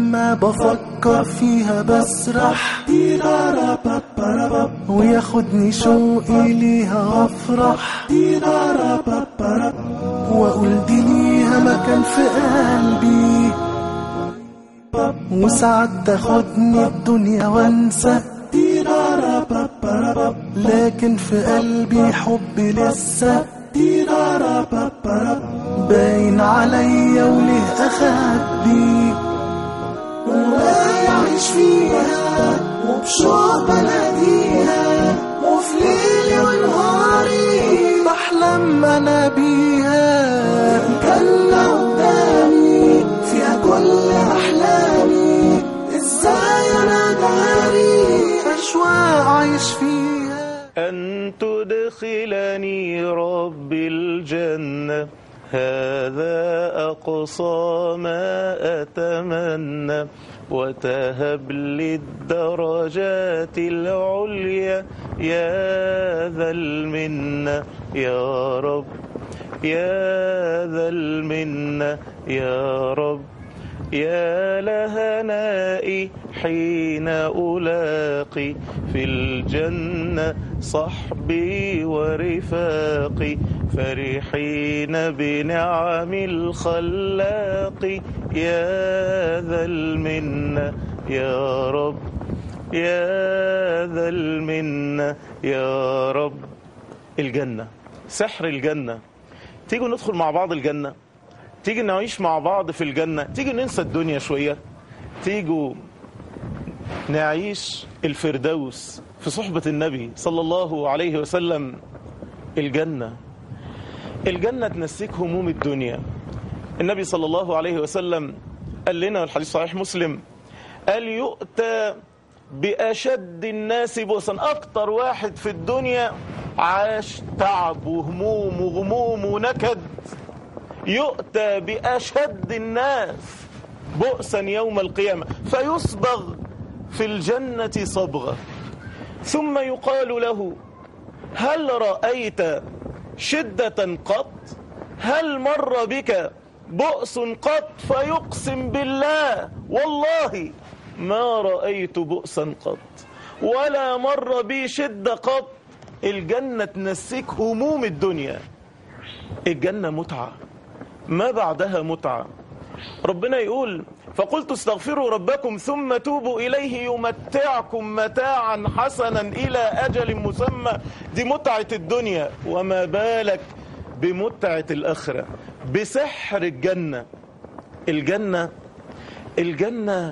لما بفكر فيها بسرح وياخدني شوقي ليها افرح واقول دي ليها مكان في قلبي وساعات تاخدني الدنيا وانسى لكن في قلبي حبي لسه باين عليا وليه اخبي وما يعيش فيها وبشوق بناديها وفي ليلي ونهاري بحلم انا بيها الجنة قدامي فيها كل احلامي ازاي انا داري اشواق عايش فيها أن تدخلني رب الجنة هذا أقصى ما أتمنى وتهب لي الدرجات العليا يا ذا المنة يا رب يا ذا المنة يا رب يا لهنائي حين ألاقي في الجنة صحبي ورفاقي فرحين بنعم الخلاق يا ذا المنة يا رب يا ذا المنة يا رب الجنة سحر الجنة تيجوا ندخل مع بعض الجنة تيجي نعيش مع بعض في الجنة تيجي ننسى الدنيا شوية تيجوا نعيش الفردوس في صحبة النبي صلى الله عليه وسلم الجنة الجنة تنسيك هموم الدنيا النبي صلى الله عليه وسلم قال لنا والحديث صحيح مسلم قال يؤتى بأشد الناس بؤسا أكتر واحد في الدنيا عاش تعب وهموم وغموم ونكد يؤتى بأشد الناس بؤسا يوم القيامة فيصبغ في الجنة صبغة ثم يقال له هل رأيت شدة قط هل مر بك بؤس قط فيقسم بالله والله ما رأيت بؤسا قط ولا مر بي شدة قط الجنة تنسيك هموم الدنيا الجنة متعة ما بعدها متعة ربنا يقول فقلت استغفروا ربكم ثم توبوا إليه يمتعكم متاعا حسنا إلى أجل مسمى دي متعة الدنيا وما بالك بمتعة الآخرة بسحر الجنة الجنة الجنة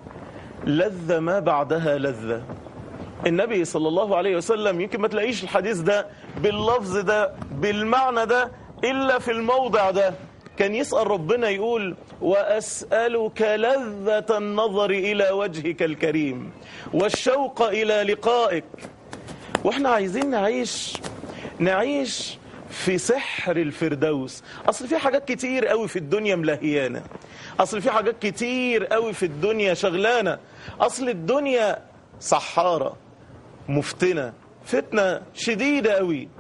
لذة ما بعدها لذة النبي صلى الله عليه وسلم يمكن ما تلاقيش الحديث ده باللفظ ده بالمعنى ده إلا في الموضع ده كان يسأل ربنا يقول وأسألك لذة النظر إلى وجهك الكريم والشوق إلى لقائك وإحنا عايزين نعيش نعيش في سحر الفردوس أصل في حاجات كتير قوي في الدنيا ملهيانة أصل في حاجات كتير قوي في الدنيا شغلانة أصل الدنيا سحارة مفتنة فتنة شديدة قوي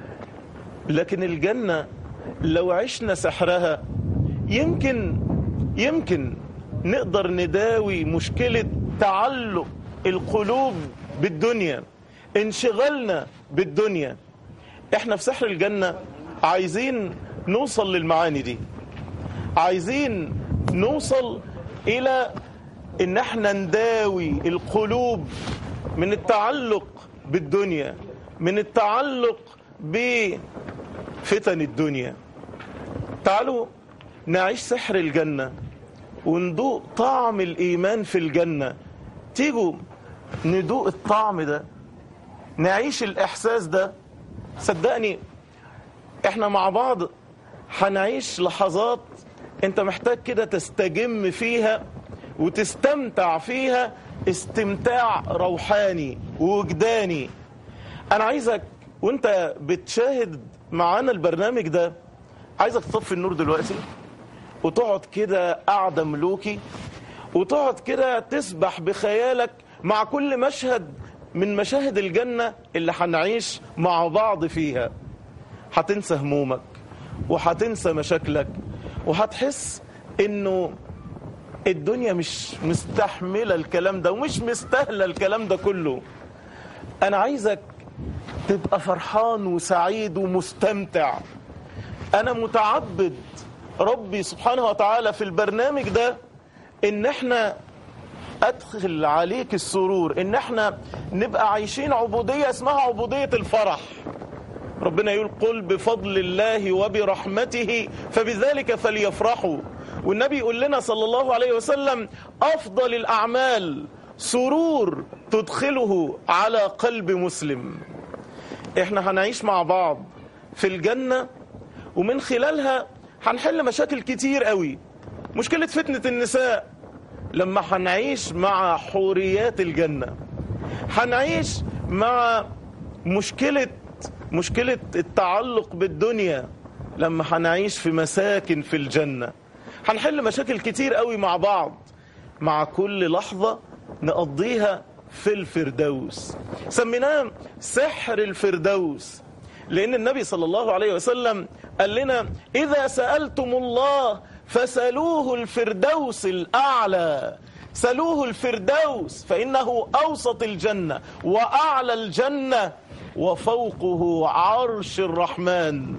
لكن الجنة لو عشنا سحرها يمكن يمكن نقدر نداوي مشكلة تعلق القلوب بالدنيا انشغالنا بالدنيا احنا في سحر الجنة عايزين نوصل للمعاني دي عايزين نوصل الى ان احنا نداوي القلوب من التعلق بالدنيا من التعلق بفتن الدنيا تعالوا نعيش سحر الجنة وندوق طعم الإيمان في الجنة تيجوا ندوق الطعم ده نعيش الإحساس ده صدقني احنا مع بعض هنعيش لحظات انت محتاج كده تستجم فيها وتستمتع فيها استمتاع روحاني ووجداني انا عايزك وانت بتشاهد معانا البرنامج ده عايزك تطفي النور دلوقتي وتقعد كده قاعدة ملوكي وتقعد كده تسبح بخيالك مع كل مشهد من مشاهد الجنة اللي هنعيش مع بعض فيها هتنسى همومك وهتنسى مشاكلك وهتحس انه الدنيا مش مستحملة الكلام ده ومش مستاهلة الكلام ده كله أنا عايزك تبقى فرحان وسعيد ومستمتع أنا متعبد ربي سبحانه وتعالى في البرنامج ده إن احنا أدخل عليك السرور إن احنا نبقى عايشين عبودية اسمها عبودية الفرح ربنا يقول قل بفضل الله وبرحمته فبذلك فليفرحوا والنبي يقول لنا صلى الله عليه وسلم أفضل الأعمال سرور تدخله على قلب مسلم احنا هنعيش مع بعض في الجنة ومن خلالها هنحل مشاكل كتير قوي مشكلة فتنة النساء لما هنعيش مع حوريات الجنة هنعيش مع مشكلة مشكلة التعلق بالدنيا لما هنعيش في مساكن في الجنة هنحل مشاكل كتير قوي مع بعض مع كل لحظة نقضيها في الفردوس سميناه سحر الفردوس لأن النبي صلى الله عليه وسلم قال لنا إذا سألتم الله فسألوه الفردوس الأعلى سألوه الفردوس فإنه أوسط الجنة وأعلى الجنة وفوقه عرش الرحمن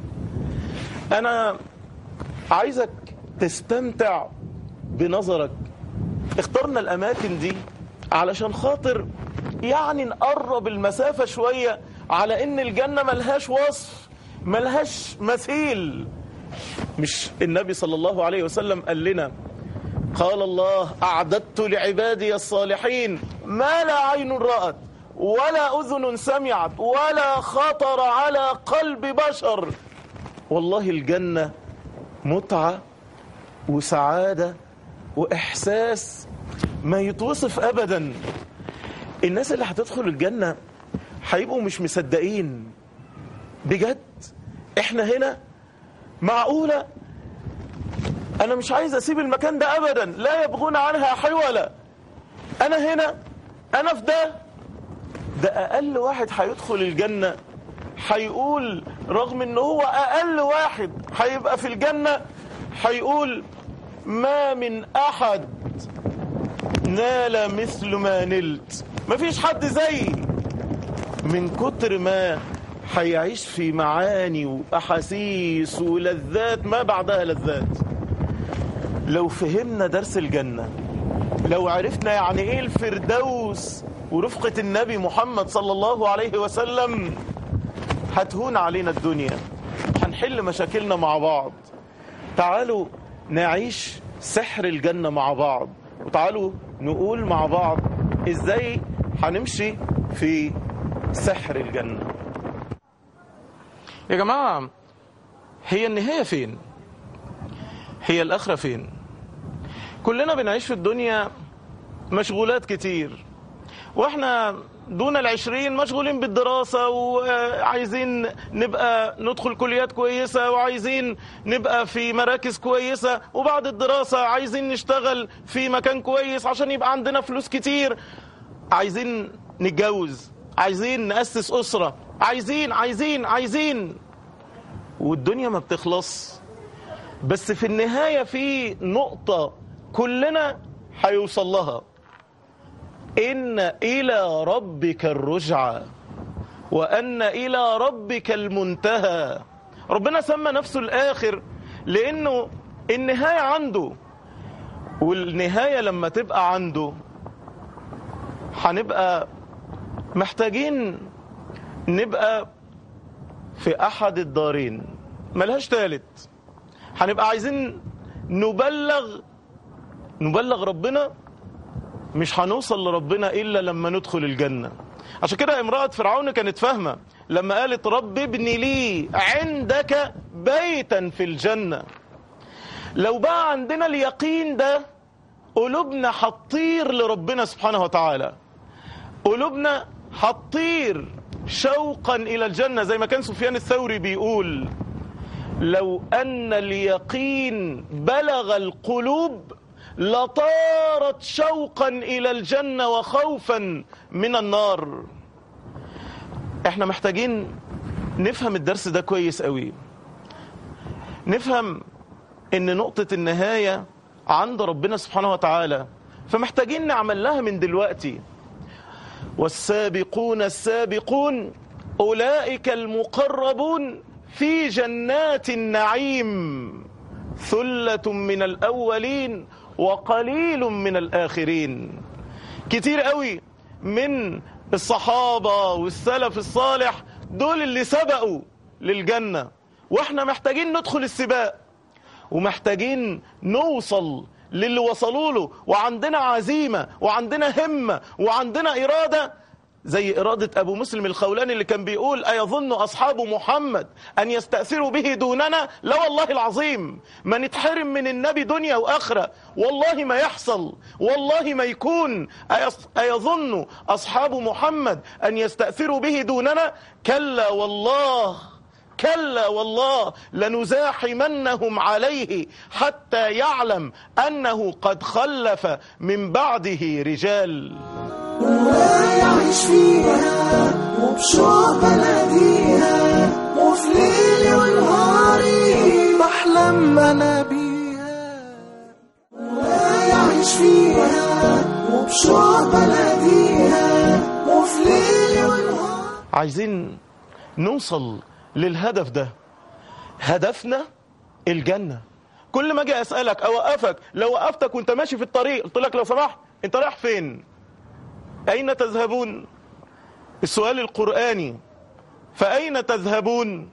أنا عايزك تستمتع بنظرك اخترنا الأماكن دي علشان خاطر يعني نقرب المسافة شوية على إن الجنة ملهاش وصف ملهاش مثيل مش النبي صلى الله عليه وسلم قال لنا قال الله أعددت لعبادي الصالحين ما لا عين رأت ولا أذن سمعت ولا خطر على قلب بشر والله الجنة متعة وسعادة وإحساس ما يتوصف أبدا الناس اللي هتدخل الجنة هيبقوا مش مصدقين بجد احنا هنا معقولة انا مش عايز اسيب المكان ده ابدا لا يبغون عنها حولا انا هنا انا في ده ده اقل واحد هيدخل الجنة هيقول رغم ان هو اقل واحد هيبقى في الجنة هيقول ما من احد نال مثل ما نلت مفيش حد زيي من كتر ما هيعيش في معاني واحاسيس ولذات ما بعدها لذات لو فهمنا درس الجنة لو عرفنا يعني ايه الفردوس ورفقة النبي محمد صلى الله عليه وسلم هتهون علينا الدنيا هنحل مشاكلنا مع بعض تعالوا نعيش سحر الجنة مع بعض وتعالوا نقول مع بعض ازاي هنمشي في سحر الجنة يا جماعة هي النهاية فين هي الآخرة فين كلنا بنعيش في الدنيا مشغولات كتير واحنا دون العشرين مشغولين بالدراسة وعايزين نبقى ندخل كليات كويسة وعايزين نبقى في مراكز كويسة وبعد الدراسة عايزين نشتغل في مكان كويس عشان يبقى عندنا فلوس كتير عايزين نتجوز عايزين نأسس أسرة عايزين عايزين عايزين والدنيا ما بتخلص بس في النهاية في نقطة كلنا هيوصل لها إن إلى ربك الرجعى وأن إلى ربك المنتهى ربنا سمى نفسه الآخر لأنه النهاية عنده والنهاية لما تبقى عنده هنبقى محتاجين نبقى في أحد الدارين ملهاش تالت هنبقى عايزين نبلغ نبلغ ربنا مش هنوصل لربنا إلا لما ندخل الجنة عشان كده امرأة فرعون كانت فاهمة لما قالت رب ابن لي عندك بيتا في الجنة لو بقى عندنا اليقين ده قلوبنا هتطير لربنا سبحانه وتعالى قلوبنا هتطير شوقا إلى الجنة زي ما كان سفيان الثوري بيقول لو أن اليقين بلغ القلوب لطارت شوقا إلى الجنة وخوفا من النار احنا محتاجين نفهم الدرس ده كويس قوي نفهم ان نقطة النهاية عند ربنا سبحانه وتعالى فمحتاجين نعمل لها من دلوقتي والسابقون السابقون أولئك المقربون في جنات النعيم ثلة من الأولين وقليل من الآخرين كتير قوي من الصحابة والسلف الصالح دول اللي سبقوا للجنة واحنا محتاجين ندخل السباق ومحتاجين نوصل للي وصلوا له وعندنا عزيمة وعندنا همة وعندنا إرادة زي إرادة أبو مسلم الخولاني اللي كان بيقول أيظن أصحاب محمد أن يستأثروا به دوننا لا والله العظيم ما نتحرم من النبي دنيا وآخرة والله ما يحصل والله ما يكون أيص- أيظن أصحاب محمد أن يستأثروا به دوننا كلا والله كلا والله لنزاحمنهم عليه حتى يعلم أنه قد خلف من بعده رجال ولا يعيش فيها وبشوق بلديها وفي ليلي ونهاري بحلم انا بيها ولا يعيش فيها وبشوق بلديها وفي ليلي ونهاري عايزين نوصل للهدف ده هدفنا الجنة كل ما اجي اسالك اوقفك لو وقفتك وانت ماشي في الطريق قلت لك لو سمحت انت رايح فين اين تذهبون السؤال القراني فاين تذهبون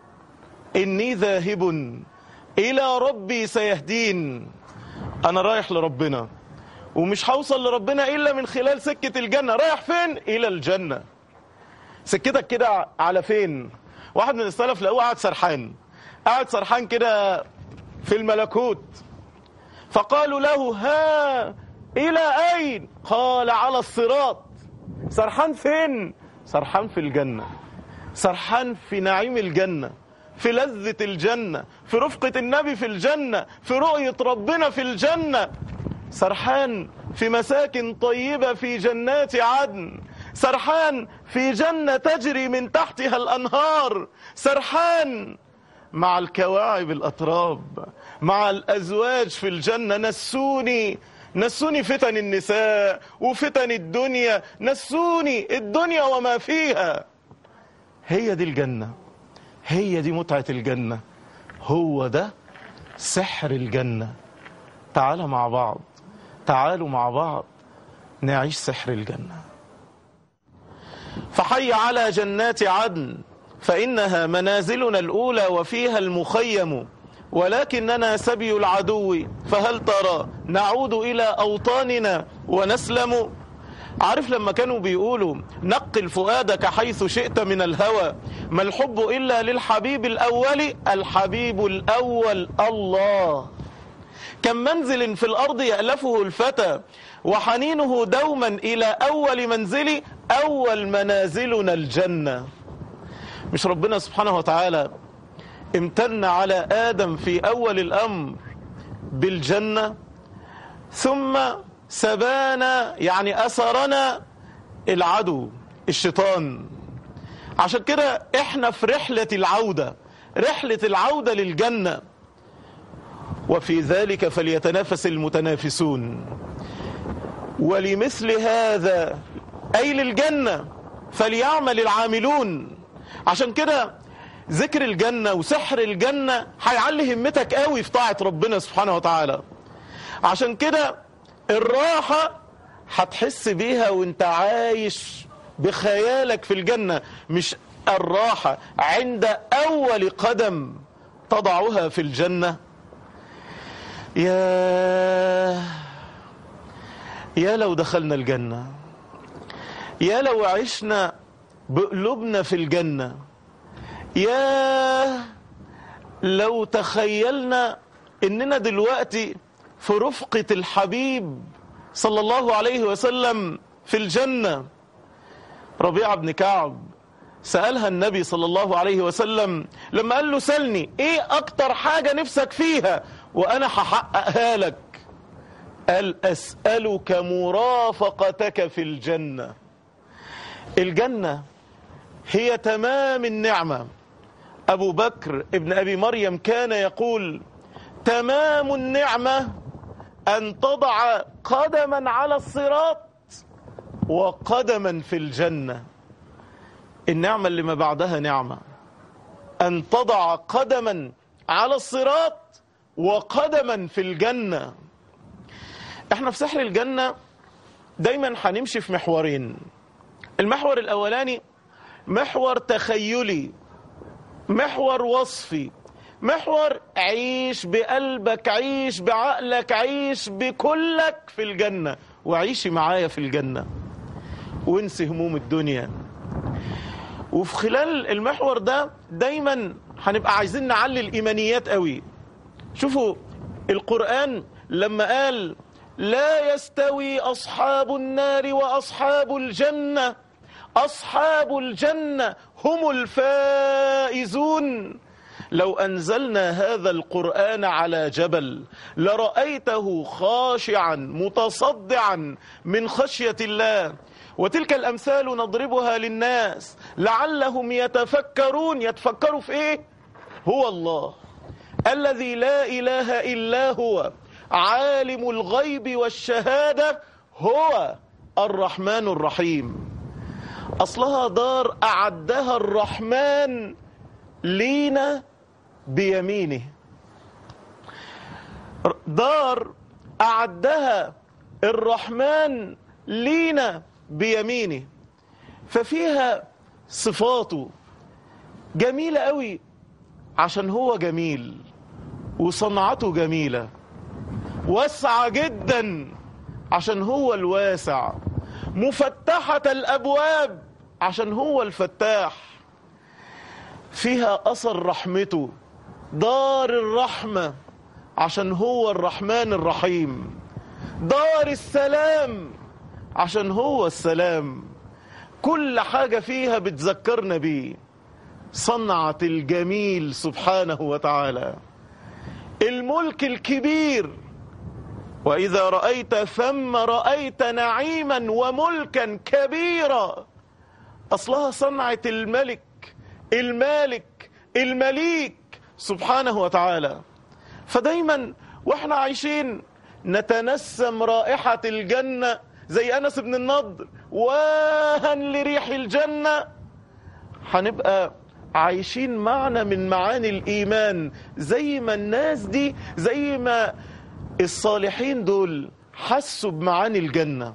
اني ذاهب الى ربي سيهدين انا رايح لربنا ومش هوصل لربنا الا من خلال سكه الجنه رايح فين الى الجنه سكتك كده على فين واحد من السلف لقوه قاعد سرحان قاعد سرحان كده في الملكوت فقالوا له ها الى اين قال على الصراط سرحان فين سرحان في الجنه سرحان في نعيم الجنه في لذة الجنة في رفقة النبي في الجنة في رؤية ربنا في الجنة سرحان في مساكن طيبة في جنات عدن سرحان في جنة تجري من تحتها الأنهار سرحان مع الكواعب الأطراب مع الأزواج في الجنة نسوني نسوني فتن النساء وفتن الدنيا نسوني الدنيا وما فيها هي دي الجنة هي دي متعة الجنة هو ده سحر الجنة تعالى مع بعض تعالوا مع بعض نعيش سحر الجنة فحي على جنات عدن فإنها منازلنا الأولى وفيها المخيم ولكننا سبي العدو فهل ترى نعود إلى أوطاننا ونسلم عارف لما كانوا بيقولوا نقل فؤادك حيث شئت من الهوى ما الحب إلا للحبيب الأول الحبيب الأول الله كم منزل في الأرض يألفه الفتى وحنينه دوما إلى أول منزل أول منازلنا الجنة مش ربنا سبحانه وتعالى امتن على آدم في أول الأمر بالجنة ثم سبانا يعني أسرنا العدو الشيطان عشان كده احنا في رحلة العودة رحلة العودة للجنة وفي ذلك فليتنافس المتنافسون ولمثل هذا أي للجنة فليعمل العاملون عشان كده ذكر الجنة وسحر الجنة هيعلي همتك قوي في طاعة ربنا سبحانه وتعالى عشان كده الراحة هتحس بيها وانت عايش بخيالك في الجنة مش الراحة عند أول قدم تضعها في الجنة يا يا لو دخلنا الجنة يا لو عشنا بقلوبنا في الجنة يا لو تخيلنا اننا دلوقتي في رفقة الحبيب صلى الله عليه وسلم في الجنة ربيعة بن كعب سألها النبي صلى الله عليه وسلم لما قال له سلني ايه اكتر حاجة نفسك فيها وانا هحققها لك قال اسألك مرافقتك في الجنة الجنة هي تمام النعمة أبو بكر ابن أبي مريم كان يقول تمام النعمة أن تضع قدما على الصراط وقدما في الجنة النعمة اللي ما بعدها نعمة أن تضع قدما على الصراط وقدما في الجنة احنا في سحر الجنة دايما هنمشي في محورين المحور الأولاني محور تخيلي محور وصفي محور عيش بقلبك عيش بعقلك عيش بكلك في الجنة وعيشي معايا في الجنة وانسي هموم الدنيا وفي خلال المحور ده دايما هنبقى عايزين نعلي الإيمانيات قوي شوفوا القرآن لما قال لا يستوي أصحاب النار وأصحاب الجنة أصحاب الجنة هم الفائزون لو أنزلنا هذا القرآن على جبل لرأيته خاشعا متصدعا من خشية الله وتلك الأمثال نضربها للناس لعلهم يتفكرون يتفكروا في إيه هو الله الذي لا إله إلا هو عالم الغيب والشهادة هو الرحمن الرحيم أصلها دار أعدها الرحمن لينا بيمينه دار أعدها الرحمن لينا بيمينه ففيها صفاته جميلة قوي عشان هو جميل وصنعته جميلة واسعة جدا عشان هو الواسع مفتحة الأبواب عشان هو الفتاح فيها أثر رحمته دار الرحمة عشان هو الرحمن الرحيم دار السلام عشان هو السلام كل حاجة فيها بتذكرنا بيه صنعة الجميل سبحانه وتعالى الملك الكبير وإذا رأيت ثم رأيت نعيما وملكا كبيرا أصلها صنعة الملك المالك المليك سبحانه وتعالى فدايما واحنا عايشين نتنسم رائحة الجنة زي أنس بن النضر واها لريح الجنة هنبقى عايشين معنى من معاني الإيمان زي ما الناس دي زي ما الصالحين دول حسوا بمعاني الجنة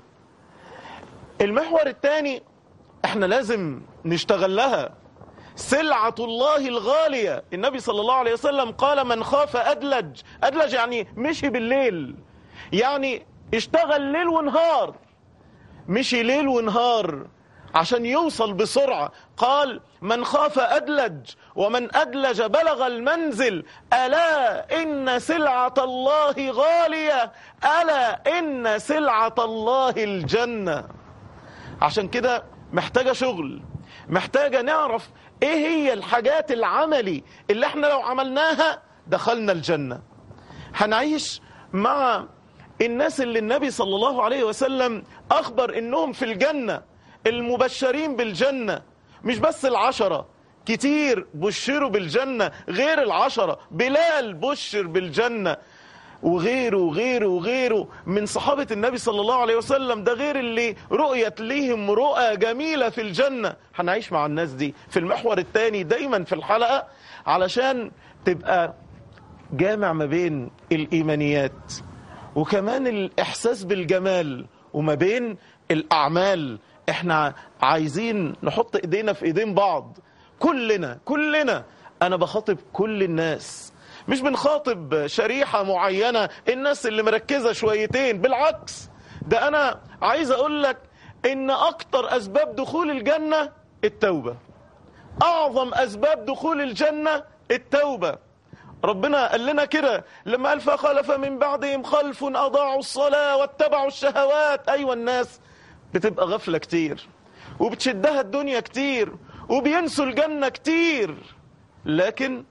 المحور الثاني احنا لازم نشتغل لها سلعة الله الغالية النبي صلى الله عليه وسلم قال من خاف أدلج أدلج يعني مشي بالليل يعني اشتغل ليل ونهار مشي ليل ونهار عشان يوصل بسرعة قال من خاف أدلج ومن أدلج بلغ المنزل ألا إن سلعة الله غالية ألا إن سلعة الله الجنة عشان كده محتاجة شغل محتاجة نعرف ايه هي الحاجات العملي اللي احنا لو عملناها دخلنا الجنة هنعيش مع الناس اللي النبي صلى الله عليه وسلم أخبر إنهم في الجنة المبشرين بالجنة مش بس العشرة كتير بشروا بالجنة غير العشرة بلال بشر بالجنة وغيره وغيره وغيره من صحابة النبي صلى الله عليه وسلم ده غير اللي رؤيت ليهم رؤى جميلة في الجنة هنعيش مع الناس دي في المحور الثاني دايما في الحلقة علشان تبقى جامع ما بين الإيمانيات وكمان الإحساس بالجمال وما بين الأعمال احنا عايزين نحط ايدينا في ايدين بعض كلنا كلنا انا بخاطب كل الناس مش بنخاطب شريحة معينة الناس اللي مركزة شويتين بالعكس ده انا عايز اقول لك ان اكتر اسباب دخول الجنة التوبة اعظم اسباب دخول الجنة التوبة ربنا قال لنا كده لما قال فخلف من بعدهم خلف اضاعوا الصلاة واتبعوا الشهوات ايوه الناس بتبقى غفلة كتير وبتشدها الدنيا كتير وبينسوا الجنة كتير لكن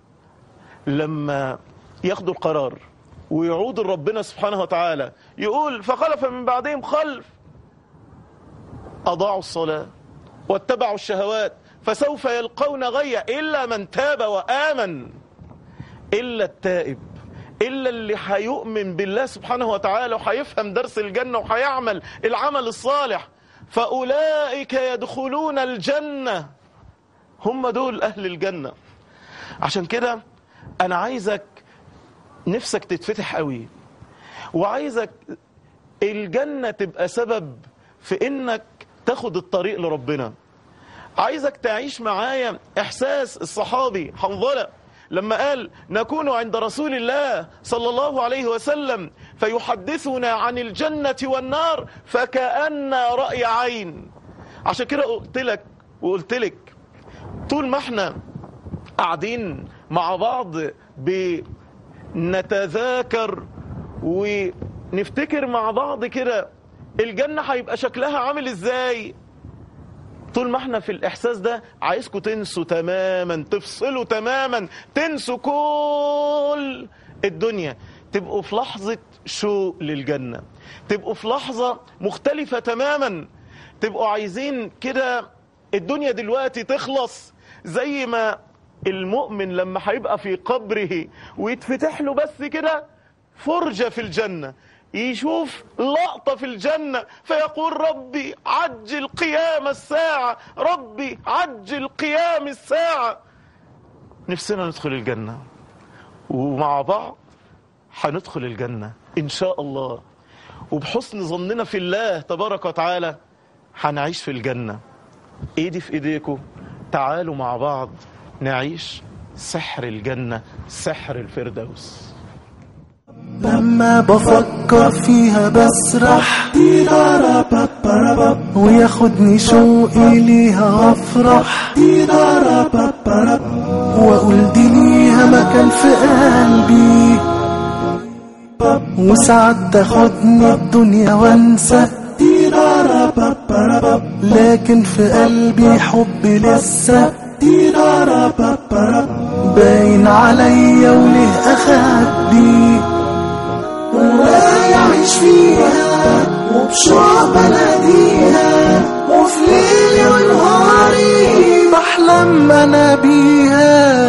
لما ياخدوا القرار ويعودوا لربنا سبحانه وتعالى يقول فخلف من بعدهم خلف أضاعوا الصلاة واتبعوا الشهوات فسوف يلقون غيا إلا من تاب وآمن إلا التائب إلا اللي هيؤمن بالله سبحانه وتعالى وهيفهم درس الجنة وهيعمل العمل الصالح فأولئك يدخلون الجنة هم دول أهل الجنة عشان كده أنا عايزك نفسك تتفتح قوي وعايزك الجنة تبقى سبب في إنك تاخد الطريق لربنا عايزك تعيش معايا إحساس الصحابي حنظلة لما قال نكون عند رسول الله صلى الله عليه وسلم فيحدثنا عن الجنة والنار فكأن رأي عين عشان كده قلت لك وقلت لك طول ما احنا قاعدين مع بعض بنتذاكر ونفتكر مع بعض كده الجنة هيبقى شكلها عامل ازاي طول ما احنا في الاحساس ده عايزكم تنسوا تماما تفصلوا تماما تنسوا كل الدنيا تبقوا في لحظة شوق للجنة تبقوا في لحظة مختلفة تماما تبقوا عايزين كده الدنيا دلوقتي تخلص زي ما المؤمن لما هيبقى في قبره ويتفتح له بس كده فرجة في الجنة يشوف لقطة في الجنة فيقول ربي عجل قيام الساعة ربي عجل قيام الساعة نفسنا ندخل الجنة ومع بعض هندخل الجنة إن شاء الله وبحسن ظننا في الله تبارك وتعالى هنعيش في الجنة ايدي في ايديكم تعالوا مع بعض نعيش سحر الجنة سحر الفردوس لما بفكر فيها بسرح وياخدني شوقي ليها افرح واقول دي ليها مكان في قلبي وساعات تاخدني الدنيا وانسى لكن في قلبي حب لسه باين عليا وله اخبي ولا يعيش فيها وبشوق بناديها وفي ليلي ونهاري بحلم انا بيها